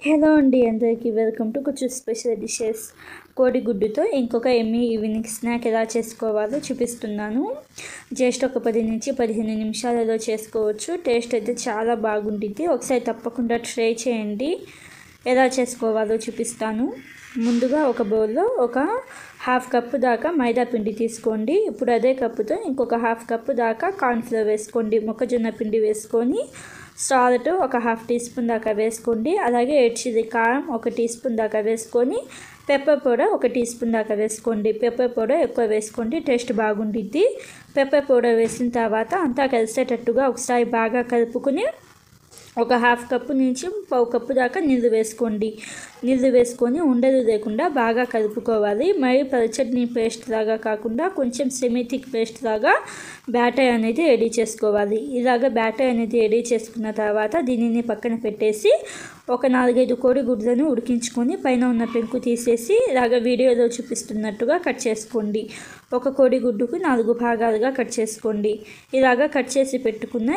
hello అండి అందరికీ welcome to కొంచెం స్పెషల్ డిషెస్ కోడిగుడ్డుతో ఇంకొక ఎమ్మి ఈవినింగ్ స్నాక్ ఎలా చేసుకోవాలో చూపిస్తున్నాను జస్ట్ ఒక పది నుంచి పదిహేను నిమిషాలలో చేసుకోవచ్చు టేస్ట్ అయితే చాలా బాగుంటుంది ఒకసారి తప్పకుండా ట్రై చేయండి ఎలా చేసుకోవాలో చూపిస్తాను ముందుగా ఒక బౌల్లో ఒక హాఫ్ కప్పు దాకా మైదా పిండి తీసుకోండి ఇప్పుడు అదే కప్పుతో ఇంకొక హాఫ్ కప్పు దాకా కార్న్ఫ్లోర్ వేసుకోండి మొక్కజొన్న పిండి వేసుకొని సాల్ట్ ఒక హాఫ్ టీ స్పూన్ దాకా వేసుకోండి అలాగే చిల్లీ కారం ఒక టీ స్పూన్ దాకా వేసుకొని పెప్పర్ పౌడర్ ఒక టీ స్పూన్ దాకా వేసుకోండి పెప్పర్ పౌడర్ ఎక్కువ వేసుకోండి టేస్ట్ బాగుంటుంది పెప్పర్ పౌడర్ వేసిన తర్వాత అంతా కలిసేటట్టుగా ఒకసారి బాగా కలుపుకొని ఒక హాఫ్ కప్పు నుంచి పావు కప్పు దాకా నీళ్ళు వేసుకోండి నీళ్ళు వేసుకొని ఉండలు లేకుండా బాగా కలుపుకోవాలి మరి పలచట్నీ పేస్ట్ లాగా కాకుండా కొంచెం సెమిథిక్ పేస్ట్ లాగా బ్యాటర్ అనేది రెడీ చేసుకోవాలి ఇలాగ బ్యాటర్ అనేది రెడీ చేసుకున్న తర్వాత దీనిని పక్కన పెట్టేసి ఒక నాలుగైదు కోడి గుడ్లను ఉడికించుకొని పైన ఉన్న పెంకు తీసేసి ఇలాగ వీడియోలో చూపిస్తున్నట్టుగా కట్ చేసుకోండి ఒక కోడి గుడ్డుకు నాలుగు భాగాలుగా కట్ చేసుకోండి ఇలాగ కట్ చేసి పెట్టుకున్న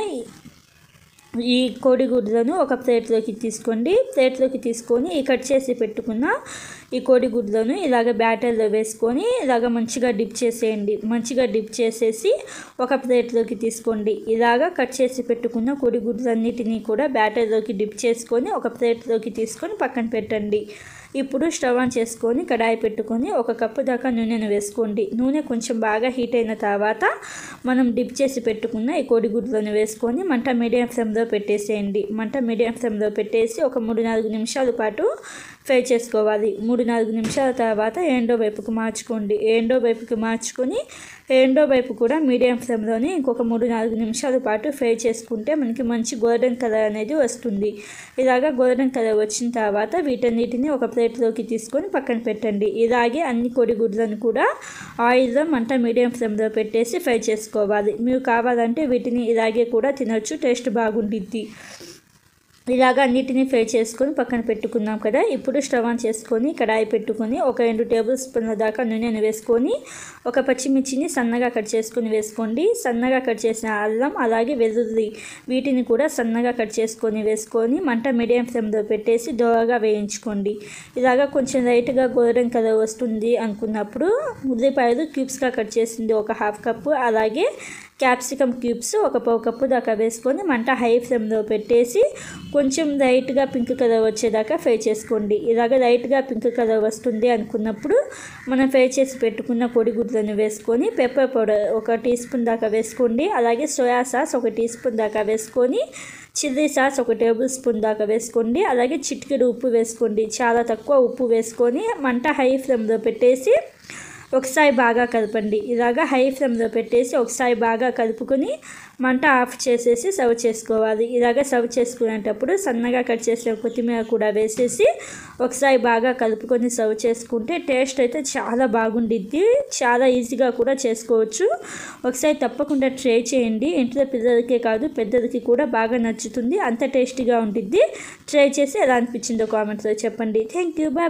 ఈ కోడిగుడ్లను ఒక ప్లేట్లోకి తీసుకోండి ప్లేట్లోకి తీసుకొని ఈ కట్ చేసి పెట్టుకున్న ఈ కోడిగుడ్లను ఇలాగ బ్యాటర్లో వేసుకొని ఇలాగ మంచిగా డిప్ చేసేయండి మంచిగా డిప్ చేసేసి ఒక ప్లేట్లోకి తీసుకోండి ఇలాగ కట్ చేసి పెట్టుకున్న కోడిగుడ్లన్నిటినీ కూడా బ్యాటర్లోకి డిప్ చేసుకొని ఒక ప్లేట్లోకి తీసుకొని పక్కన పెట్టండి ఇప్పుడు స్టవ్ ఆన్ చేసుకొని కడాయి పెట్టుకొని ఒక కప్పు దాకా నూనెను వేసుకోండి నూనె కొంచెం బాగా హీట్ అయిన తర్వాత మనం డిప్ చేసి పెట్టుకున్న ఈ కోడిగుడ్లను వేసుకొని మంట మీడియం ఫ్లేమ్లో పెట్టేసేయండి మంట మీడియం ఫ్లేమ్లో పెట్టేసి ఒక మూడు నాలుగు నిమిషాల పాటు ఫ్రై చేసుకోవాలి మూడు నాలుగు నిమిషాల తర్వాత ఏండో వైపుకు మార్చుకోండి ఏండో వైపుకి మార్చుకొని రెండో వైపు కూడా మీడియం ఫ్లేమ్లోనే ఇంకొక మూడు నాలుగు నిమిషాల పాటు ఫ్రై చేసుకుంటే మనకి మంచి గోల్డెన్ కలర్ అనేది వస్తుంది ఇలాగా గోల్డెన్ కలర్ వచ్చిన తర్వాత వీటన్నిటిని ఒక ప్లేట్లోకి తీసుకొని పక్కన పెట్టండి ఇలాగే అన్ని కోడిగుడ్లను కూడా ఆయిల్లో మంట మీడియం ఫ్లేమ్లో పెట్టేసి ఫ్రై చేసుకోవాలి మీరు కావాలంటే వీటిని ఇలాగే కూడా తినొచ్చు టేస్ట్ బాగుంటుంది ఇలాగ అన్నిటిని ఫ్రై చేసుకొని పక్కన పెట్టుకున్నాం కదా ఇప్పుడు స్టవ్ ఆన్ చేసుకొని కడాయి పెట్టుకొని ఒక రెండు టేబుల్ స్పూన్ల దాకా నూనెను వేసుకొని ఒక పచ్చిమిర్చిని సన్నగా కట్ చేసుకొని వేసుకోండి సన్నగా కట్ చేసిన అల్లం అలాగే వెల్లుల్లి వీటిని కూడా సన్నగా కట్ చేసుకొని వేసుకొని మంట మీడియం ఫ్లేమ్లో పెట్టేసి దోరగా వేయించుకోండి ఇలాగ కొంచెం లైట్గా గోల్డెన్ కలర్ వస్తుంది అనుకున్నప్పుడు ఉల్లిపాయలు క్యూబ్స్గా కట్ చేసింది ఒక హాఫ్ కప్పు అలాగే క్యాప్సికమ్ క్యూబ్స్ ఒక పావు కప్పు దాకా వేసుకొని మంట హై ఫ్లేమ్లో పెట్టేసి కొంచెం లైట్గా పింక్ కలర్ వచ్చేదాకా ఫ్రై చేసుకోండి ఇలాగ లైట్గా పింక్ కలర్ వస్తుంది అనుకున్నప్పుడు మనం ఫ్రై చేసి పెట్టుకున్న కోడిగుడ్లను వేసుకొని పెప్పర్ పౌడర్ ఒక టీ స్పూన్ దాకా వేసుకోండి అలాగే సోయా సాస్ ఒక టీ స్పూన్ దాకా వేసుకొని చిల్లీ సాస్ ఒక టేబుల్ స్పూన్ దాకా వేసుకోండి అలాగే చిటికెడు ఉప్పు వేసుకోండి చాలా తక్కువ ఉప్పు వేసుకొని మంట హై ఫ్లేమ్లో పెట్టేసి ఒకసారి బాగా కలపండి ఇలాగా హై ఫ్లేమ్లో పెట్టేసి ఒకసారి బాగా కలుపుకొని మంట ఆఫ్ చేసేసి సర్వ్ చేసుకోవాలి ఇలాగ సర్వ్ చేసుకునేటప్పుడు సన్నగా కట్ చేసిన కొత్తిమీర కూడా వేసేసి ఒకసారి బాగా కలుపుకొని సర్వ్ చేసుకుంటే టేస్ట్ అయితే చాలా బాగుండిద్ది చాలా ఈజీగా కూడా చేసుకోవచ్చు ఒకసారి తప్పకుండా ట్రై చేయండి ఇంట్లో పిల్లలకే కాదు పెద్దలకి కూడా బాగా నచ్చుతుంది అంత టేస్టీగా ఉంటుంది ట్రై చేసి ఎలా అనిపించిందో కామెంట్స్లో చెప్పండి థ్యాంక్ యూ బాయ్